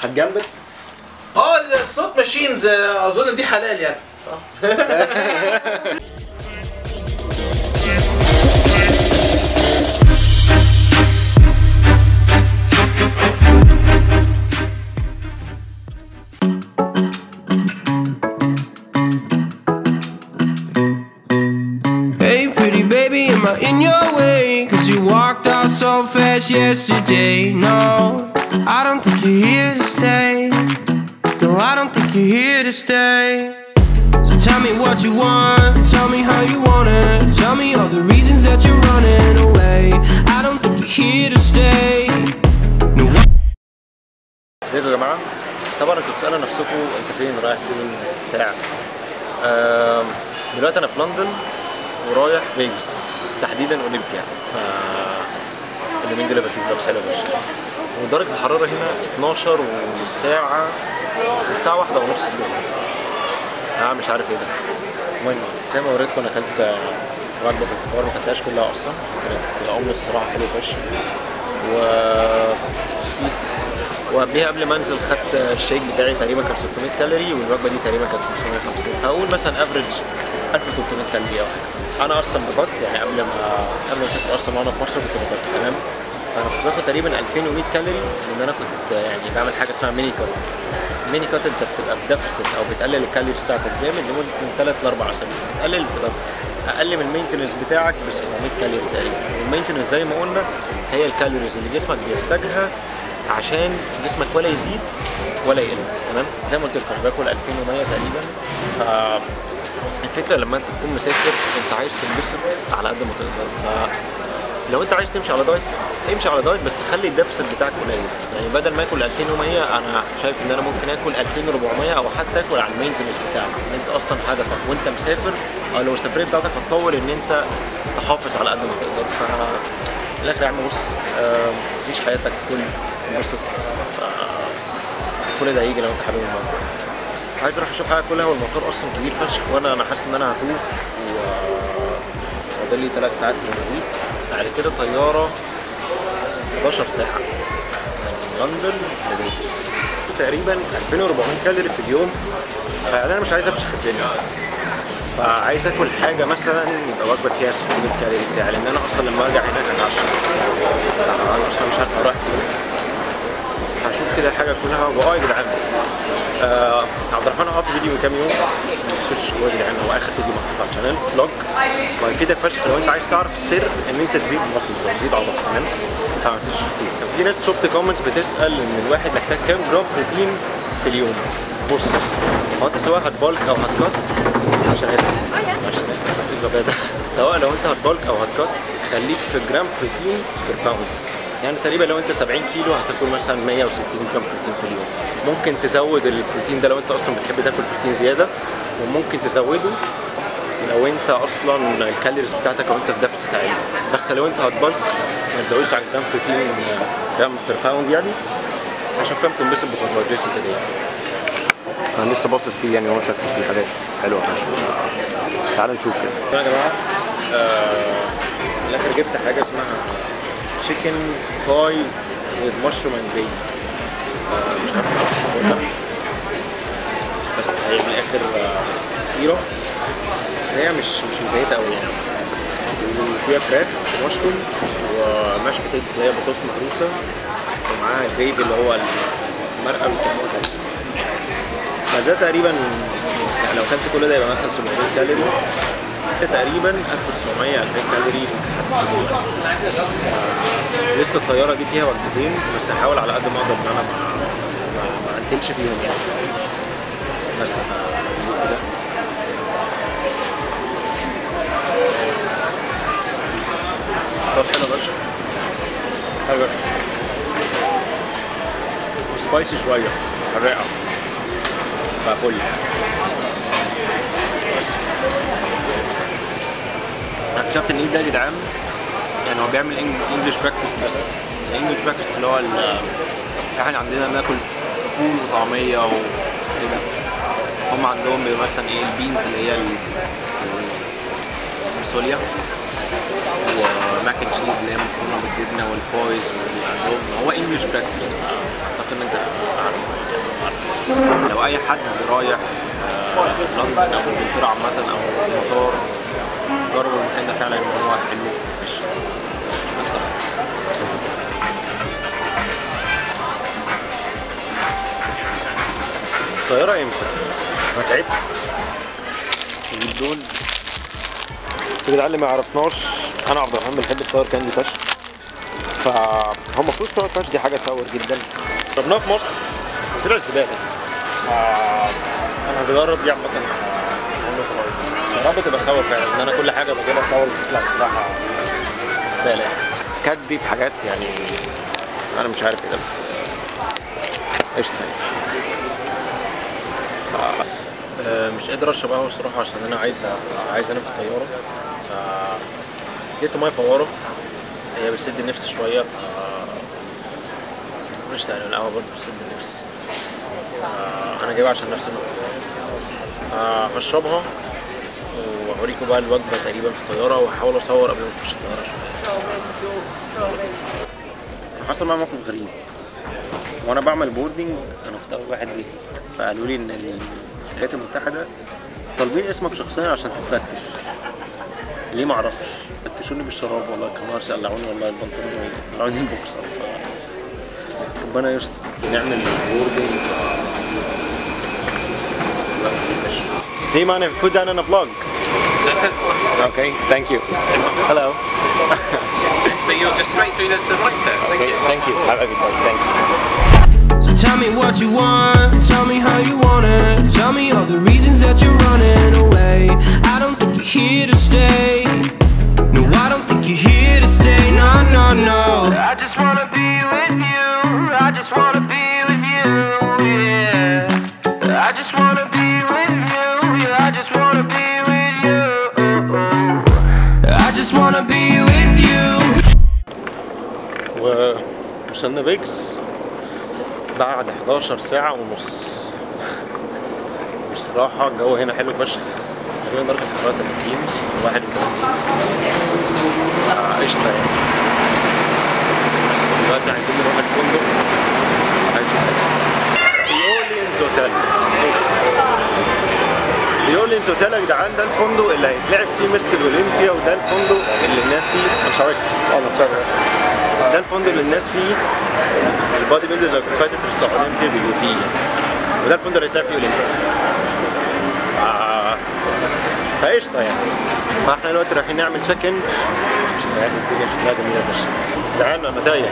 هتجنبك اه السلوت ماشينز اظن دي حلال يعني Hey, pretty baby, am I in your way? Cause you walked out so fast yesterday. No, I don't think you're here to stay. No, I don't think you're here to stay. So tell me what you want, tell me how you want it. Tell me all the reasons that you're running away. I don't think you're here to stay. No, ازيكم يا جماعه طبعا انتوا بتسالوا نفسكم انت فين رايح فين بتاع آم، دلوقتي انا في لندن ورايح فيجاس تحديدا اولمبيا ف اليومين دول بشوف لابس حلو وش ودرجه الحراره هنا 12 والساعه الساعه واحدة ونص اليوم انا مش عارف ايه ده المهم زي ما وريتكم انا اكلت وجبه في الفطار ما اكلتهاش كلها اصلا كانت ام الصراحه حلوه فشخ و سوسيس وقبلها قبل ما انزل خدت الشيك بتاعي تقريبا كان 600 كالوري والوجبه دي تقريبا كانت 550 فاقول مثلا افريج 1300 كالوري او حاجه انا اصلا بكت يعني قبل ما قبل ما اسافر اصلا وانا في مصر كنت بكت تمام فانا كنت باخد تقريبا 2100 كالوري لان انا كنت يعني بعمل حاجه اسمها ميني كات ميني كات انت بتبقى في ديفيسيت او بتقلل الكالوري بتاعتك جامد لمده من 3 ل 4 اسابيع بتقلل بتبقى اقل من المينتنس بتاعك ب 700 كالوري تقريبا والمينتنس زي ما قلنا هي الكالوريز اللي جسمك بيحتاجها عشان جسمك ولا يزيد ولا يقل تمام زي ما قلت لكم أنا باكل 2100 تقريبا ف الفكره لما انت تكون مسافر انت عايز تنبسط على قد ما تقدر ف لو انت عايز تمشي على دايت امشي على دايت بس خلي الديفيسيت بتاعك قليل يعني بدل ما اكل 2100 انا شايف ان انا ممكن اكل 2400 او حتى اكل على المينتنس بتاعك ان انت اصلا هدفك وانت مسافر او لو السفريه بتاعتك هتطول ان انت تحافظ على قد ما تقدر ف في الاخر يا عم بص آه، عيش حياتك كل انبسط ف- كل ده هيجي لو انت حابب الموضوع بس عايز اروح اشوف حاجه كلها والمطار اصلا كبير فشخ وانا انا حاسس ان انا هتوه و فاضل لي ثلاث ساعات ترانزيت بعد كده طياره 11 ساعه من لندن لفيجاس تقريبا 2400 كالوري في اليوم فيعني انا مش عايز افشخ الدنيا فعايز اكل حاجه مثلا يبقى وجبه فيها 600 كالوري بتاع لان انا اصلا لما ارجع هناك اتعشى انا اصلا مش عارف اروح فين هشوف كده حاجه كلها واه يا جدعان آه عبد الرحمن حط فيديو من كام يوم ما تنسوش تشوفوه يا جدعان هو اخر فيديو محطوط على الشانل فلوج وهيفيدك فشخ لو انت عايز تعرف السر ان انت تزيد مصل تزيد عضل تمام فما تنسوش تشوفوه كان في ناس شفت كومنتس بتسال ان الواحد محتاج كام جرام بروتين في اليوم بص هو انت سواء هتبالك او هتكت عشان هيك عشان هيك ايه الغباء ده سواء لو انت هتبالك او هتكت خليك في جرام بروتين بير باوند يعني تقريبا لو انت 70 كيلو هتاكل مثلا 160 جرام بروتين في اليوم ممكن تزود البروتين ده لو انت اصلا بتحب تاكل بروتين زياده وممكن تزوده لو انت اصلا الكالوريز بتاعتك او انت في ديفيسيت عالي بس لو انت هتبلك ما تزودش على جرام بروتين جرام بير باوند يعني عشان فاهم تنبسط بالكربوهيدرات وكده يعني انا لسه باصص فيه يعني هو شكله فيه حاجات حلوه فشخ تعال نشوف كده يا جماعه آه، في الاخر جبت حاجه اسمها تشيكن باي with mushroom and gravy آه، مش عارف اعرف ولا لا بس هي من الاخر آه، فطيره بس هي مش مش مزيته قوي يعني وفيها فراخ ومشروم وماش بوتيتس اللي هي بطاطس مهروسه ومعاها الجريفي اللي هو المرقه بيسموها كده فده تقريبا يعني لو كلت كل ده يبقى مثلا 700 كالوري ده تقريبا 1900 2000 كالوري لسه الطياره دي فيها وجبتين بس هحاول على قد ما اقدر ان انا ما ما, ما انتلش فيهم يعني بس ف كده خلاص حلو باشا حلو باشا سبايسي شويه حراقه ففل انا اكتشفت ان ايه ده يا جدعان يعني هو بيعمل انجلش بريكفاست بس الانجلش بريكفاست اللي هو ال- احنا عندنا بناكل فول وطعميه وكده هم عندهم بيبقى مثلا ايه البينز اللي هي ال- الفاصوليا وماك اند تشيز اللي هي مكرونه بالجبنه والبويز واللي عندهم هو انجلش بريكفاست اعتقد ان انت عارف لو اي حد رايح آه، لندن او انجلترا عامه او المطار جرب المكان ده فعلا ان هو حلو مش مش اكثر الطيارة امتى؟ انا تعبت نجيب دول بس يا جدعان اللي ما يعرفناش انا عبد الرحمن بنحب الصور كاندي فشخ فهم المفروض صور فشخ دي حاجة صور جدا جربناها في مصر طلع الزبالة فا انا هجرب دي عامة عمري خلاص يا رب تبقى صور فعلا ان انا كل حاجة بجيبها صور بتطلع الصراحة زبالة يعني كاتبي في حاجات يعني انا مش عارف ايه ده بس قشطة يعني آه، مش قادر اشرب قهوه الصراحه عشان انا عايز عايز انام في الطياره ف جبت ميه فواره هي بتسد النفس شويه ف مش يعني القهوه برضه بتسد النفس فانا جايبها عشان نفس النقطه فهشربها وهوريكم بقى الوجبه تقريبا في الطياره وهحاول اصور قبل ما اخش الطياره شويه حصل معايا موقف غريب وانا بعمل بوردنج انا كنت اول واحد جيت فقالوا لي ان الولايات المتحده طالبين اسمك شخصيا عشان تتفتش ليه ما اعرفش فتشوني بالشراب والله كان ناقص قلعوني والله البنطلون قلعوني البوكسر ف- ربنا يستر نعمل بوردنج Hey man, I've put down on a vlog. That's fine. Okay, thank you. Hello. So you're just straight through there to the right there. Thank Okay, you. thank you. Have a good day. Thank you. So tell me what you want, tell me how you want it. Tell me all the reasons that you're running away. I don't think you're here to stay. No, I don't think you're here to stay. No, no, no. I just wanna be with you. I just wanna be with you. Yeah. I just wanna be with you. Yeah, I just wanna be with you. I just wanna be with you. ووصلنا بيجز بعد 11 ساعة ونص بصراحة الجو هنا حلو فشخ تقريبا درجة الحرارة 30 31 آه، قشطة يعني بس دلوقتي عايزين نروح الفندق هنشوف تاكسي اورلينز اوتيل اورلينز اوتيل يا جدعان ده الفندق اللي هيتلعب فيه مستر اولمبيا وده الفندق اللي الناس فيه I'm sorry oh, no, sorry. ده الفندق اللي الناس فيه البادي بيلدرز او الكومبيتيتورز بتوع اولمبيا بيبقوا فيه يعني. وده الفندق اللي هيتلعب فيه اولمبيا ف- فقشطه يعني فاحنا دلوقتي رايحين نعمل تشيك ان يعني الدنيا شكلها جميله فشخ جدعان ما تايه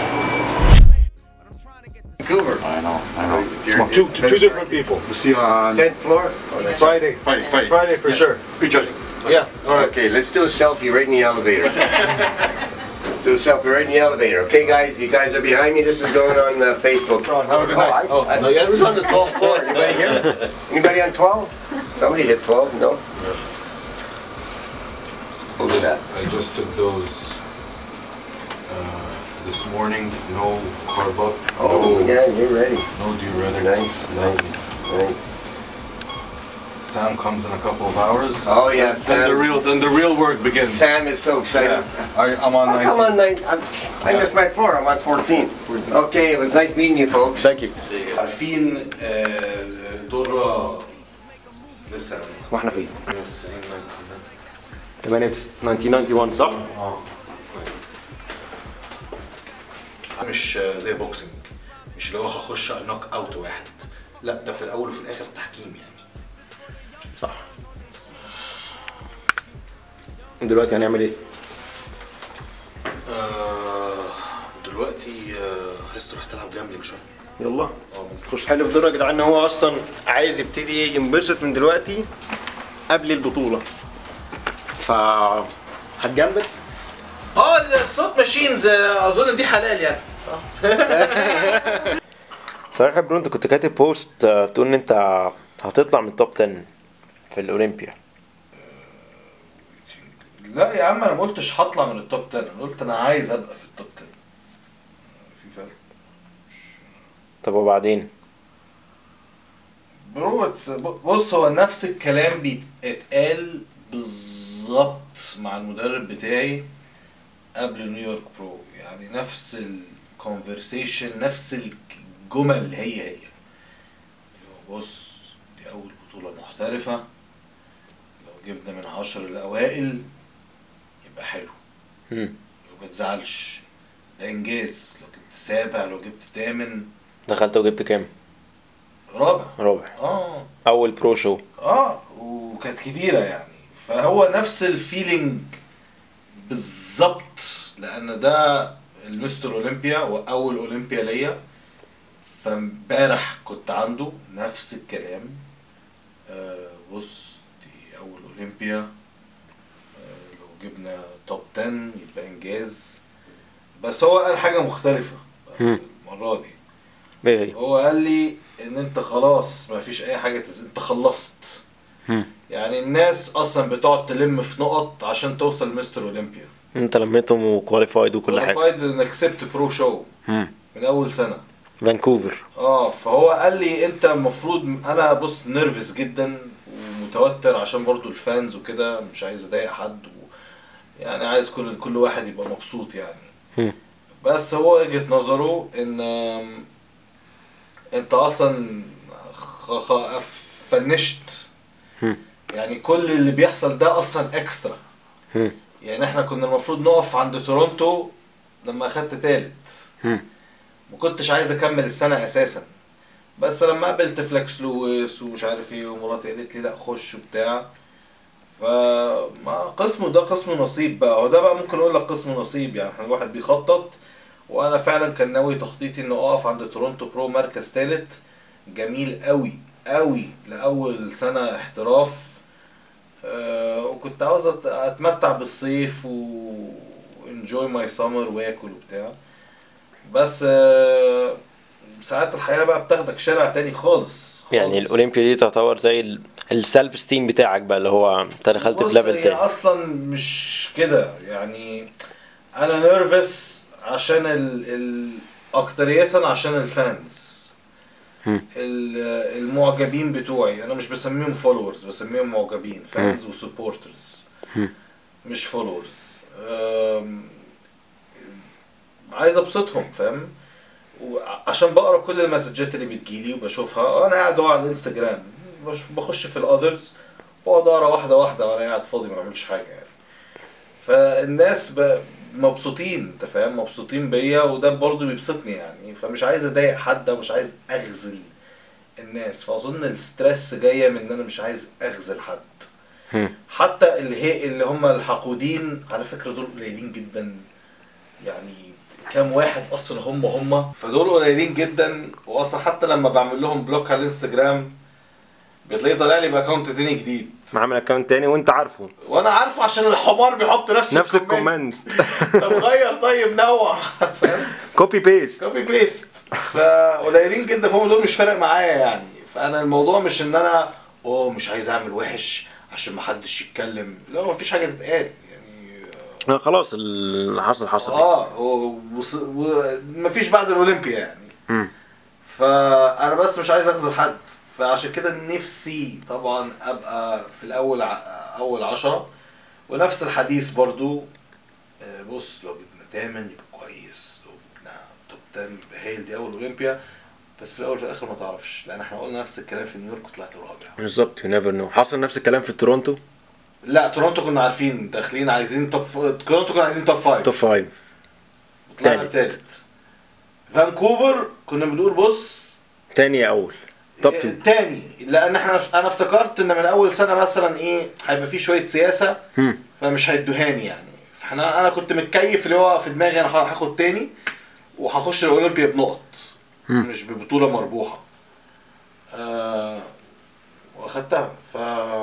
Vancouver. I know, I know. You're- Two, two different people. We'll see you on 10th floor? Friday. Friday, Friday. Friday for sure. Be judging. Yeah. All right. Okay, let's do a selfie right in the elevator. Let's do a selfie right in the elevator. Okay, guys, you guys are behind me. This is going on uh, Facebook. Have a good night. Oh, I, I, no, yeah, who's on the 12th floor? Anybody here? Anybody on 12? Somebody hit 12, no? Look at that. I just took those uh, this morning. No carb up. Oh, no, yeah, you're ready. no diuretics. Nice, nothing. Nice. Sam comes in a couple of hours. Oh, yeah, Then Sam. the real, then the real work begins. Sam is so excited. Yeah. I, I'm on How come 19. on nine? I'm, I missed my floor. I'm on 14. Okay, it was nice meeting you folks. ثانك يو عارفين دورة لسه واحنا فين 98 1991 صح؟ مش زي بوكسنج مش اللي هو هخش نوك اوت واحد لا ده في الاول وفي الاخر تحكيم يعني صح دلوقتي هنعمل ايه؟ آه دلوقتي آه عايز تروح تلعب جنبي شويه يلا اه ممكن خش حلو في دور يا جدعان ان هو اصلا عايز يبتدي ينبسط من دلوقتي قبل البطولة ف هتجنبك اه السلوت ماشينز اظن دي حلال يعني صحيح يا برو انت كنت كاتب بوست آه، بتقول ان انت هتطلع من توب 10 في الاولمبيا لا يا عم انا ما قلتش هطلع من التوب 10 انا قلت انا عايز ابقى في التوب 10 في فرق طب وبعدين برو it's- بص هو نفس الكلام بيتقال بالظبط مع المدرب بتاعي قبل نيويورك برو يعني نفس الكونفرسيشن نفس الجمل هي هي بص دي اول بطولة محترفة لو جبنا من عشر الاوائل يبقى حلو مم. وما تزعلش ده انجاز لو جبت سابع لو جبت تامن دخلت وجبت كام؟ رابع رابع اه اول برو شو اه وكانت كبيره يعني فهو نفس الفيلينج بالظبط لان ده المستر اولمبيا واول اولمبيا ليا فامبارح كنت عنده نفس الكلام آه بص دي اول اولمبيا آه لو جبنا توب 10 يبقى انجاز بس هو قال حاجه مختلفه مم. المره دي ايه هي؟ هو قال لي ان انت خلاص ما فيش اي حاجه تز... انت خلصت مم. يعني الناس اصلا بتقعد تلم في نقط عشان توصل مستر اولمبيا انت لميتهم وكواليفايد وكل حاجه qualified انك كسبت برو شو مم. من اول سنه فانكوفر اه فهو قال لي انت المفروض انا بص نيرفس جدا ومتوتر عشان برضو الفانز وكده مش عايز اضايق حد و... يعني عايز كل كل واحد يبقى مبسوط يعني مم. بس هو وجهة نظره ان آم، انت اصلا خ... خ... فنشت مم. يعني كل اللي بيحصل ده اصلا اكسترا مم. يعني احنا كنا المفروض نقف عند تورونتو لما اخدت تالت مم. ما كنتش عايز اكمل السنه اساسا بس لما قابلت فليكس لويس ومش عارف ايه ومراتي قالت لي لا خش وبتاع فما قسمه ده قسم نصيب بقى هو ده بقى ممكن اقول لك قسم نصيب يعني احنا الواحد بيخطط وانا فعلا كان ناوي تخطيطي انه اقف عند تورونتو برو مركز ثالث جميل قوي قوي لاول سنه احتراف آه وكنت عاوز أت- اتمتع بالصيف و انجوي ماي سمر واكل وبتاع بس آه ساعات الحياه بقى بتاخدك شارع تاني خالص يعني خالص. الاولمبيا دي تعتبر زي السيلف ستيم بتاعك بقى اللي هو انت دخلت بص، في ليفل هي تاني اصلا مش كده يعني انا نيرفس عشان ال ال اكترية عشان الفانز هم. ال- المعجبين بتوعي انا مش بسميهم فولورز بسميهم معجبين فانز وسبورترز هم. مش فولورز عايز ابسطهم فاهم وعشان بقرا كل المسجات اللي بتجيلي وبشوفها انا قاعد على الانستجرام بش- بخش في الاذرز واقعد اقرا واحده واحده وانا قاعد فاضي ما بعملش حاجه يعني فالناس ب- مبسوطين انت فاهم مبسوطين بيا وده برضه بيبسطني يعني فمش عايز اضايق حد او مش عايز اغزل الناس فاظن الستريس جايه من ان انا مش عايز اغزل حد هم. حتى اللي هي اللي هم الحقودين على فكره دول قليلين جدا يعني كام واحد اصلا هم هم فدول قليلين جدا واصلا حتى لما بعمل لهم بلوك على الانستجرام بتلاقيه طالع لي باكونت تاني جديد عامل اكونت تاني وانت عارفه وانا عارفه عشان الحمار بيحط نفس نفس الكومنت طب غير طيب نوع فاهم كوبي بيست كوبي بيست فقليلين جدا فهم دول مش فارق معايا يعني فانا الموضوع مش ان انا اوه مش عايز اعمل وحش عشان ما حدش يتكلم لا ما فيش حاجه تتقال يعني خلاص اللي حصل حصل اه هو وص- و- مفيش بعد الاولمبيا يعني مم. فانا بس مش عايز اخذل حد فعشان كده نفسي طبعا ابقى في الاول ع- اول عشرة ونفس الحديث برضو آه، بص لو جبنا تامن يبقى كويس لو جبنا توب 10 يبقى هايل دي اول اولمبيا بس في الاول وفي الاخر ما تعرفش لان احنا قلنا نفس الكلام في نيويورك وطلعت رابع بالظبط يو نيفر نو حصل نفس الكلام في تورونتو لا تورونتو كنا عارفين داخلين عايزين توب ف... تورونتو كنا عايزين توب فايف توب فايف طلعنا تالت. تالت فانكوفر كنا بنقول بص تاني يا اول توب 2 تاني لان احنا انا افتكرت ان من اول سنه مثلا ايه هيبقى في شويه سياسه هم. فمش هيدوهاني يعني فاحنا انا كنت متكيف اللي هو في دماغي انا هاخد تاني وهخش الاولمبيا بنقط هم. مش ببطوله مربوحه آه واخدتها ف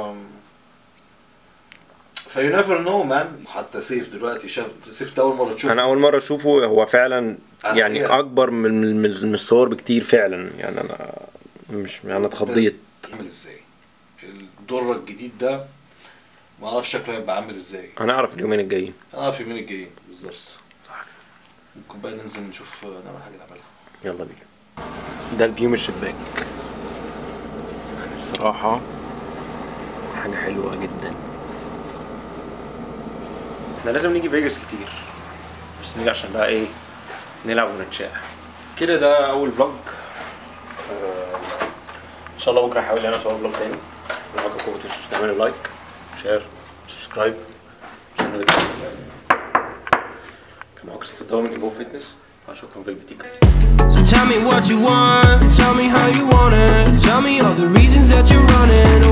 فيو نيفر نو مان حتى سيف دلوقتي شاف سيف ده اول مره تشوفه انا اول مره اشوفه هو فعلا آه، يعني هي. اكبر من من من من الصور بكتير فعلا يعني انا مش يعني انا اتخضيت عامل ازاي الدره الجديد ده ما اعرفش شكله هيبقى عامل ازاي انا اعرف اليومين الجايين انا في مين الجايين بالظبط ممكن بقى ننزل نشوف نعمل حاجه نعملها يلا بينا ده الفيو من الشباك يعني الصراحة حاجة حلوة جدا احنا لازم نيجي فيجاس كتير بس نيجي عشان بقى ايه نلعب ونتشاح كده ده اول فلوج آه، شاء الله بكره هحاول انا اصور فلوج تاني لو عجبكم ما تنسوش تعملوا لايك شير سبسكرايب عشان الفيديو كان معاكم سيف الدواء من ايبو فيتنس اشوفكم في البوتيك So tell me what you want, tell me how you want it. Tell me all the reasons that you're running